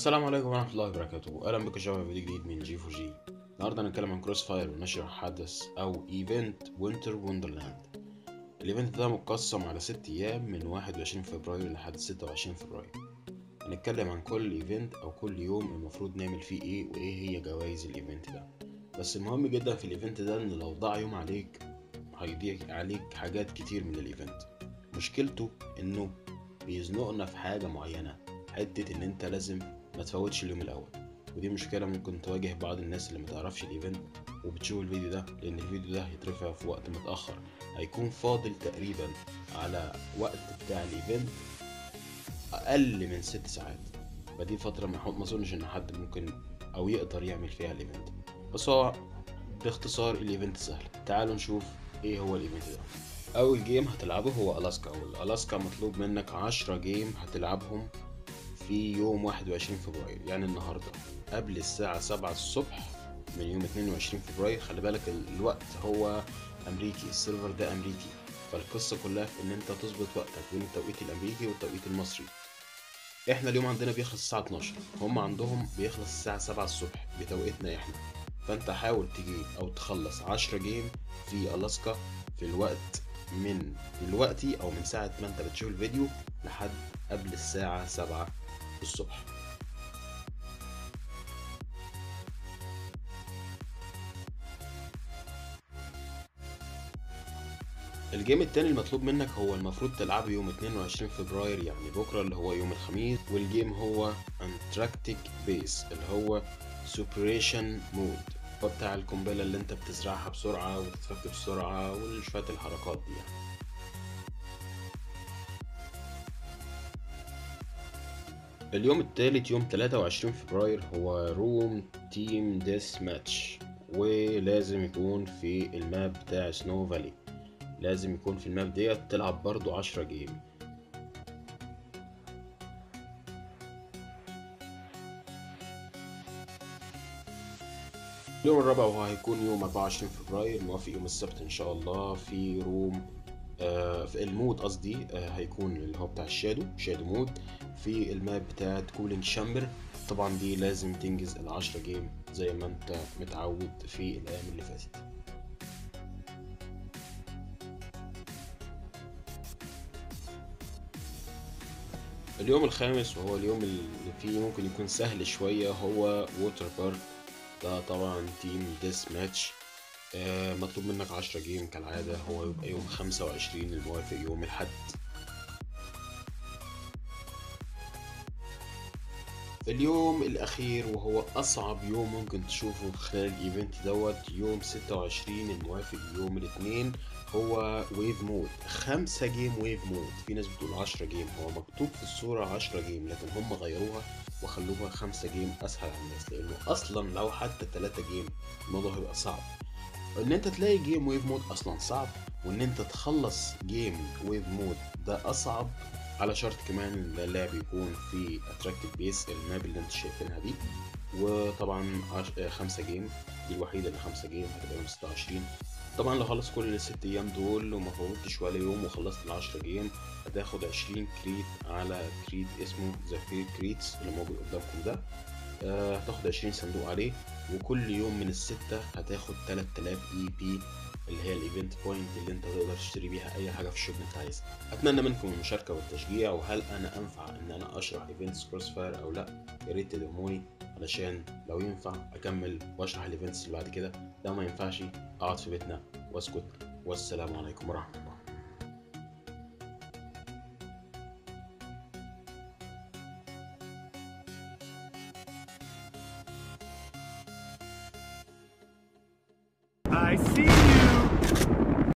السلام عليكم ورحمة الله وبركاته أهلا بكم شباب في فيديو جديد من جي فور جي النهاردة هنتكلم عن كروس فاير ونشرح حدث أو ايفنت وينتر وندرلاند الايفنت ده مقسم على ست أيام من 21 فبراير لحد 26 فبراير هنتكلم عن كل ايفنت أو كل يوم المفروض نعمل فيه ايه وايه هي جوائز الايفنت ده بس المهم جدا في الايفنت ده ان لو ضاع يوم عليك هيضيع عليك حاجات كتير من الايفنت مشكلته انه بيزنقنا في حاجة معينة حتة ان انت لازم ما تفوتش اليوم الاول ودي مشكله ممكن تواجه بعض الناس اللي متعرفش الايفنت وبتشوف الفيديو ده لان الفيديو ده هيترفع في وقت متاخر هيكون فاضل تقريبا على وقت بتاع الايفنت اقل من ست ساعات فدي فتره ما ما اظنش ان حد ممكن او يقدر يعمل فيها الايفنت بس هو باختصار الايفنت سهل تعالوا نشوف ايه هو الايفنت ده اول جيم هتلعبه هو الاسكا والالاسكا مطلوب منك عشرة جيم هتلعبهم في يوم 21 فبراير يعني النهارده قبل الساعة 7 الصبح من يوم 22 فبراير خلي بالك الوقت هو أمريكي السيرفر ده أمريكي فالقصة كلها في إن أنت تظبط وقتك بين التوقيت الأمريكي والتوقيت المصري إحنا اليوم عندنا بيخلص الساعة 12 هم عندهم بيخلص الساعة 7 الصبح بتوقيتنا إحنا فأنت حاول تجيب أو تخلص 10 جيم في ألاسكا في الوقت من دلوقتي أو من ساعة ما أنت بتشوف الفيديو لحد قبل الساعة 7 الصبح الجيم التاني المطلوب منك هو المفروض تلعبه يوم 22 فبراير يعني بكرة اللي هو يوم الخميس والجيم هو انتراكتيك بيس اللي هو سوبريشن مود هو بتاع القنبلة اللي انت بتزرعها بسرعة وتتفك بسرعة وشوية الحركات دي يعني اليوم التالت يوم 23 فبراير هو روم تيم ديس ماتش ولازم يكون في الماب بتاع سنو فالي لازم يكون في الماب ديت تلعب برضو 10 جيم اليوم الرابع وهو هيكون يوم 24 فبراير موافق يوم السبت ان شاء الله في روم آه في المود قصدي آه هيكون اللي هو بتاع الشادو شادو مود في الماب بتاعت كولينج شامبر طبعا دي لازم تنجز العشرة جيم زي ما انت متعود في الايام اللي فاتت اليوم الخامس وهو اليوم اللي فيه ممكن يكون سهل شوية هو ووتر بارك ده طبعا تيم ديس ماتش آه مطلوب منك عشرة جيم كالعادة هو يبقى يوم خمسة وعشرين الموافق يوم الحد اليوم الأخير وهو أصعب يوم ممكن تشوفه خلال الإيفنت دوت يوم ستة وعشرين الموافق يوم الاثنين هو ويف مود خمسة جيم ويف مود في ناس بتقول عشرة جيم هو مكتوب في الصورة عشرة جيم لكن هم غيروها وخلوها خمسة جيم أسهل على الناس لأنه أصلا لو حتى تلاتة جيم الموضوع هيبقى صعب ان انت تلاقي جيم ويف مود اصلا صعب وان انت تخلص جيم ويف مود ده اصعب على شرط كمان ان اللعب يكون في اتراكتيف بيس الماب اللي انت شايفينها دي وطبعا عش... خمسة جيم دي الوحيدة اللي خمسة جيم هتبقى يوم ستة وعشرين طبعا لو خلص كل الست ايام دول وما فوتش ولا يوم وخلصت العشرة جيم هتاخد عشرين كريت على كريت اسمه ذا فير كريتس اللي موجود قدامكم ده آه هتاخد عشرين صندوق عليه وكل يوم من الستة هتاخد 3000 اي بي اللي هي الايفنت بوينت اللي انت تقدر تشتري بيها اي حاجه في الشوب انت عايزها اتمنى منكم المشاركه والتشجيع وهل انا انفع ان انا اشرح ايفنتس كروس فاير او لا يا ريت تدعموني علشان لو ينفع اكمل واشرح الايفنتس اللي بعد كده لو ما ينفعش اقعد في بيتنا واسكت والسلام عليكم ورحمه الله